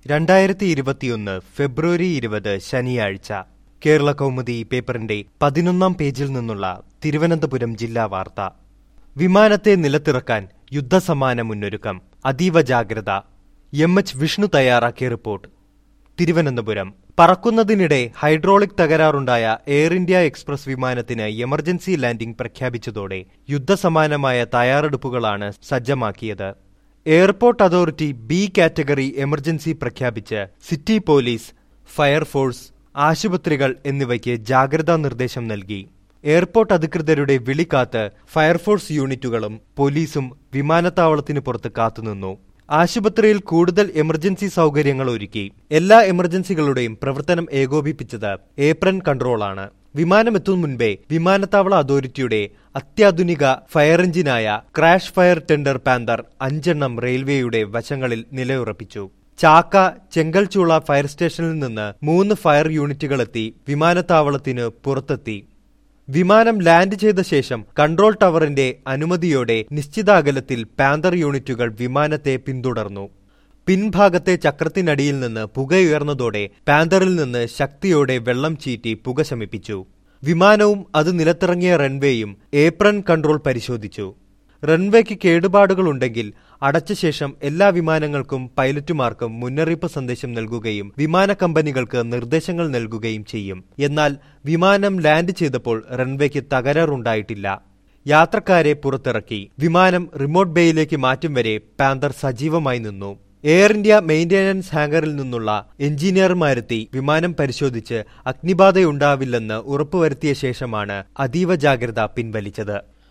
രണ്ടായിരത്തി ഇരുപത്തിയൊന്ന് ഫെബ്രുവരി ഇരുപത് ശനിയാഴ്ച കേരള കൗമുദി പേപ്പറിന്റെ പതിനൊന്നാം പേജിൽ നിന്നുള്ള തിരുവനന്തപുരം ജില്ലാ വാർത്ത വിമാനത്തെ നിലത്തിറക്കാൻ യുദ്ധസമാന മുന്നൊരുക്കം അതീവ ജാഗ്രത എം എച്ച് വിഷ്ണു തയ്യാറാക്കിയ റിപ്പോർട്ട് തിരുവനന്തപുരം പറക്കുന്നതിനിടെ ഹൈഡ്രോളിക് തകരാറുണ്ടായ എയർ ഇന്ത്യ എക്സ്പ്രസ് വിമാനത്തിന് എമർജൻസി ലാൻഡിംഗ് പ്രഖ്യാപിച്ചതോടെ യുദ്ധസമാനമായ തയ്യാറെടുപ്പുകളാണ് സജ്ജമാക്കിയത് airport authority B category emergency പ്രഖ്യാപിച്ച് സിറ്റി പോലീസ് ഫയർഫോഴ്സ് ആശുപത്രികൾ എന്നിവയ്ക്ക് ജാഗ്രതാ നിർദ്ദേശം നൽകി എയർപോർട്ട് അധികൃതരുടെ വിളി കാത്ത് ഫയർഫോഴ്സ് യൂണിറ്റുകളും പോലീസും വിമാനത്താവളത്തിന് പുറത്ത് കാത്തുനിന്നു ആശുപത്രിയിൽ കൂടുതൽ എമർജൻസി സൗകര്യങ്ങൾ ഒരുക്കി എല്ലാ എമർജൻസികളുടെയും പ്രവർത്തനം ഏകോപിപ്പിച്ചത് ഏപ്രൻ കൺട്രോളാണ് വിമാനമെത്തും മുൻപേ വിമാനത്താവള അതോറിറ്റിയുടെ അത്യാധുനിക ഫയർ എഞ്ചിനായ ക്രാഷ് ഫയർ ടെൻഡർ പാന്തർ അഞ്ചെണ്ണം റെയിൽവേയുടെ വശങ്ങളിൽ നിലയുറപ്പിച്ചു ചാക്ക ചെങ്കൽച്ചൂള ഫയർ സ്റ്റേഷനിൽ നിന്ന് മൂന്ന് ഫയർ യൂണിറ്റുകളെത്തി വിമാനത്താവളത്തിന് പുറത്തെത്തി വിമാനം ലാൻഡ് ചെയ്ത ശേഷം കൺട്രോൾ ടവറിന്റെ അനുമതിയോടെ നിശ്ചിത അകലത്തിൽ പാന്തർ യൂണിറ്റുകൾ വിമാനത്തെ പിന്തുടർന്നു പിൻഭാഗത്തെ ചക്രത്തിനടിയിൽ നിന്ന് പുകയുയർന്നതോടെ പാന്തറിൽ നിന്ന് ശക്തിയോടെ വെള്ളം ചീറ്റി പുക ശമിപ്പിച്ചു വിമാനവും അത് നിലത്തിറങ്ങിയ റൺവേയും ഏപ്രൺ കൺട്രോൾ പരിശോധിച്ചു റൺവേക്ക് കേടുപാടുകളുണ്ടെങ്കിൽ അടച്ച ശേഷം എല്ലാ വിമാനങ്ങൾക്കും പൈലറ്റുമാർക്കും മുന്നറിയിപ്പ് സന്ദേശം നൽകുകയും വിമാന കമ്പനികൾക്ക് നിർദ്ദേശങ്ങൾ നൽകുകയും ചെയ്യും എന്നാൽ വിമാനം ലാൻഡ് ചെയ്തപ്പോൾ റൺവേക്ക് തകരാറുണ്ടായിട്ടില്ല യാത്രക്കാരെ പുറത്തിറക്കി വിമാനം റിമോട്ട് ബേയിലേക്ക് മാറ്റും വരെ പാന്തർ സജീവമായി നിന്നു എയർ ഇന്ത്യ മെയിന്റനൻസ് ഹാങ്കറിൽ നിന്നുള്ള എഞ്ചിനീയർമാരെത്തി വിമാനം പരിശോധിച്ച് അഗ്നിബാധയുണ്ടാവില്ലെന്ന് ഉറപ്പുവരുത്തിയ ശേഷമാണ് അതീവ ജാഗ്രത പിൻവലിച്ചത്